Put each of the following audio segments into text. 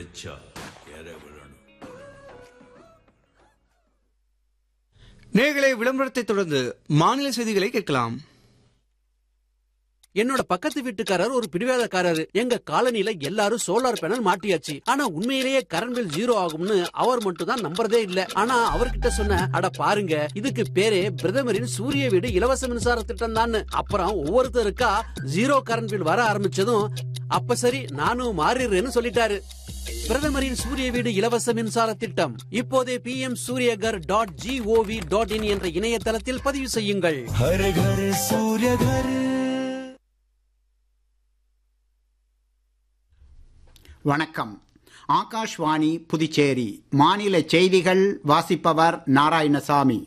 வச்சா எற விழணும் நேர்களை விளம்பரத்தை தொடர்ந்து மாநில செய்திகளை கேட்கலாம் என்னோட பக்கத்து வீட்டுக்காரர் ஒரு பிடிவாதக்காரரு எங்க காலனில எல்லாரும் சோலார் பேனல் மாட்டியாச்சு ஆனா உண்மையிலேயே கரண்ட் பில் ஜீரோ ஆகும்னு அவர் மட்டும் தான் நம்புறதே இல்ல ஆனா அவர்கிட்ட சொன்ன அட பாருங்க இதுக்கு பேரே பிரதமரின் சூரிய வீடு இலவச மின்சார திட்டம் தான் அப்புறம் ஒவ்வொருத்தருக்கா ஜீரோ கரண்ட் பில் வர ஆரம்பிச்சதும் அப்ப சரி நானும் மாறிடுறேன்னு சொல்லிட்டாரு பிரதமரின் சூரிய வீடு இலவச மின்சார திட்டம் இப்போதே P M Suryaghar dot G O V dot in என்ற இணையதளத்தில் பதிவு செய்யுங்கள் हर घर सूर्य घर வணக்கம் ஆகாஷ்வாணி புதுச்சேரி மாநில செய்திகள் வாசிப்பவர் நாராயணசாமி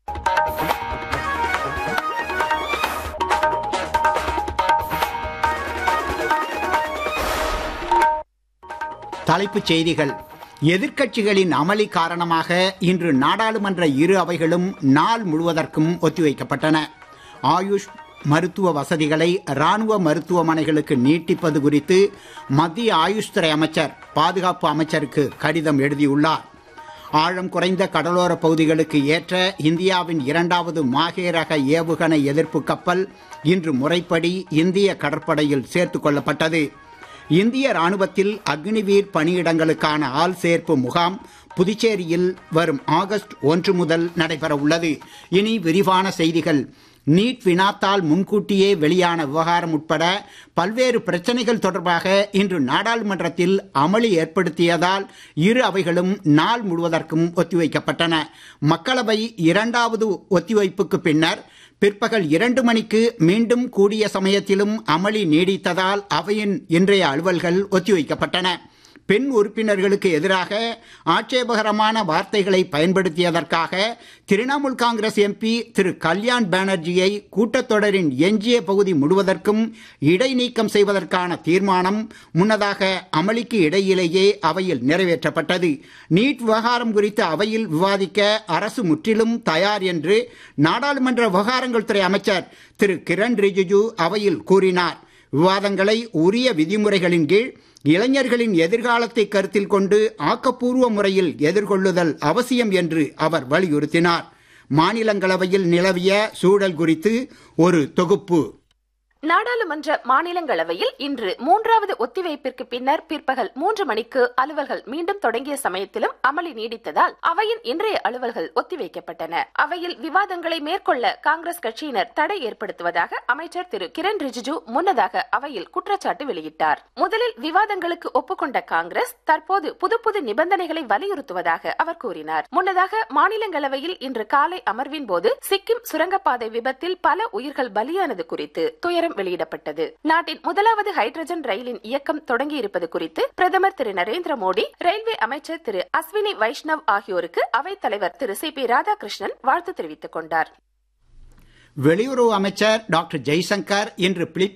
தலைப்புச் செய்திகள் எதிர்க்கட்சிகளின் அமளி காரணமாக இன்று நாடாளுமன்ற இரு அவைகளும் நாள் முழுவதற்கும் ஒத்திவைக்கப்பட்டன ஆயுஷ் மருத்துவ வசதிகளை ராணுவ மருத்துவமனைகளுக்கு நீட்டிப்பது குறித்து மத்திய ஆயுஷ் துறை அமைச்சர் பாதுகாப்பு அமைச்சருக்கு கடிதம் எழுதியுள்ளார் ஆழம் குறைந்த கடலோர பகுதிகளுக்கு ஏற்ற இந்தியாவின் இரண்டாவது மாஹே ரக ஏவுகணை எதிர்ப்பு கப்பல் இன்று முறைப்படி இந்திய கடற்படையில் சேர்த்துக் கொள்ளப்பட்டது இந்திய ராணுவத்தில் அக்னிவீர் பணியிடங்களுக்கான ஆள் சேர்ப்பு முகாம் புதுச்சேரியில் வரும் ஆகஸ்ட் ஒன்று முதல் நடைபெற உள்ளது இனி விரிவான செய்திகள் நீட் வினாத்தால் முன்கூட்டியே வெளியான விவகாரம் உட்பட பல்வேறு பிரச்சனைகள் தொடர்பாக இன்று நாடாளுமன்றத்தில் அமளி ஏற்படுத்தியதால் இரு அவைகளும் நாள் முழுவதற்கும் ஒத்திவைக்கப்பட்டன மக்களவை இரண்டாவது ஒத்திவைப்புக்கு பின்னர் பிற்பகல் இரண்டு மணிக்கு மீண்டும் கூடிய சமயத்திலும் அமளி நீடித்ததால் அவையின் இன்றைய அலுவல்கள் ஒத்திவைக்கப்பட்டன பெண் உறுப்பினர்களுக்கு எதிராக ஆட்சேபகரமான வார்த்தைகளை பயன்படுத்தியதற்காக திரிணாமுல் காங்கிரஸ் எம்பி திரு கல்யாண் பானர்ஜியை கூட்டத்தொடரின் எஞ்சிய பகுதி முழுவதற்கும் இடைநீக்கம் செய்வதற்கான தீர்மானம் முன்னதாக அமளிக்கு இடையிலேயே அவையில் நிறைவேற்றப்பட்டது நீட் விவகாரம் குறித்து அவையில் விவாதிக்க அரசு முற்றிலும் தயார் என்று நாடாளுமன்ற விவகாரங்கள் துறை அமைச்சர் திரு கிரண் ரிஜிஜு அவையில் கூறினார் விவாதங்களை உரிய விதிமுறைகளின் கீழ் இளைஞர்களின் எதிர்காலத்தை கருத்தில் கொண்டு ஆக்கப்பூர்வ முறையில் எதிர்கொள்ளுதல் அவசியம் என்று அவர் வலியுறுத்தினார் மாநிலங்களவையில் நிலவிய சூழல் குறித்து ஒரு தொகுப்பு நாடாளுமன்ற மாநிலங்களவையில் இன்று மூன்றாவது ஒத்திவைப்பிற்கு பின்னர் பிற்பகல் மூன்று மணிக்கு அலுவல்கள் மீண்டும் தொடங்கிய சமயத்திலும் அமளி நீடித்ததால் அவையின் இன்றைய அலுவல்கள் ஒத்திவைக்கப்பட்டன அவையில் விவாதங்களை மேற்கொள்ள காங்கிரஸ் கட்சியினர் தடை ஏற்படுத்துவதாக அமைச்சர் திரு கிரண் ரிஜிஜு முன்னதாக அவையில் குற்றச்சாட்டு வெளியிட்டார் முதலில் விவாதங்களுக்கு ஒப்புக்கொண்ட காங்கிரஸ் தற்போது புது புது நிபந்தனைகளை வலியுறுத்துவதாக அவர் கூறினார் முன்னதாக மாநிலங்களவையில் இன்று காலை அமர்வின் போது சிக்கிம் சுரங்கப்பாதை விபத்தில் பல உயிர்கள் பலியானது குறித்து துயரம் வெளியிடப்பட்டது நாட்டின் முதலாவது ஹைட்ரஜன் ரயிலின் இயக்கம் தொடங்கியிருப்பது குறித்து பிரதமர் திரு நரேந்திர மோடி ரயில்வே அமைச்சர் திரு அஸ்வினி வைஷ்ணவ் ஆகியோருக்கு அவைத் தலைவர் திரு சி பி ராதாகிருஷ்ணன் வாழ்த்து தெரிவித்துக் கொண்டார் வெளியுறவு அமைச்சர் டாக்டர் ஜெய்சங்கர் இன்று பிலிப்